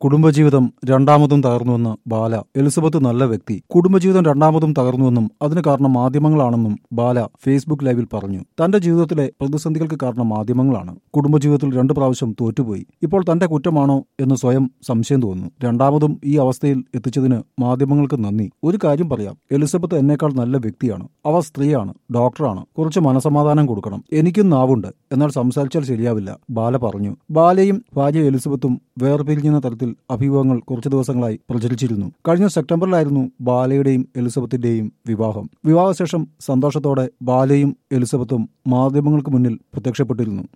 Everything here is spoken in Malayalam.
കുടുംബജീവിതം രണ്ടാമതും തകർന്നുവെന്ന് ബാല എലിസബത്ത് നല്ല വ്യക്തി കുടുംബജീവിതം രണ്ടാമതും തകർന്നുവെന്നും അതിന് കാരണം മാധ്യമങ്ങളാണെന്നും ബാല ഫേസ്ബുക്ക് ലൈവിൽ പറഞ്ഞു തന്റെ ജീവിതത്തിലെ പ്രതിസന്ധികൾക്ക് കാരണം മാധ്യമങ്ങളാണ് കുടുംബജീവിതത്തിൽ രണ്ടു പ്രാവശ്യം തോറ്റുപോയി ഇപ്പോൾ തന്റെ കുറ്റമാണോ എന്ന് സ്വയം സംശയം തോന്നുന്നു രണ്ടാമതും ഈ അവസ്ഥയിൽ എത്തിച്ചതിന് മാധ്യമങ്ങൾക്ക് നന്ദി ഒരു കാര്യം പറയാം എലിസബത്ത് എന്നേക്കാൾ നല്ല വ്യക്തിയാണ് അവ സ്ത്രീയാണ് ഡോക്ടറാണ് കുറച്ച് മനസമാധാനം കൊടുക്കണം എനിക്കും നാവുണ്ട് എന്നാൽ സംസാരിച്ചാൽ ശരിയാവില്ല ബാല പറഞ്ഞു ബാലയും ഭാര്യ എലിസബത്തും വേർപിരിഞ്ഞുന്ന തരത്തിൽ അഭിമുഖങ്ങൾ കുറച്ചു ദിവസങ്ങളായി പ്രചരിച്ചിരുന്നു കഴിഞ്ഞ സെപ്റ്റംബറിലായിരുന്നു ബാലയുടെയും എലിസബത്തിന്റെയും വിവാഹം വിവാഹശേഷം സന്തോഷത്തോടെ ബാലയും എലിസബത്തും മാധ്യമങ്ങൾക്ക് മുന്നിൽ പ്രത്യക്ഷപ്പെട്ടിരുന്നു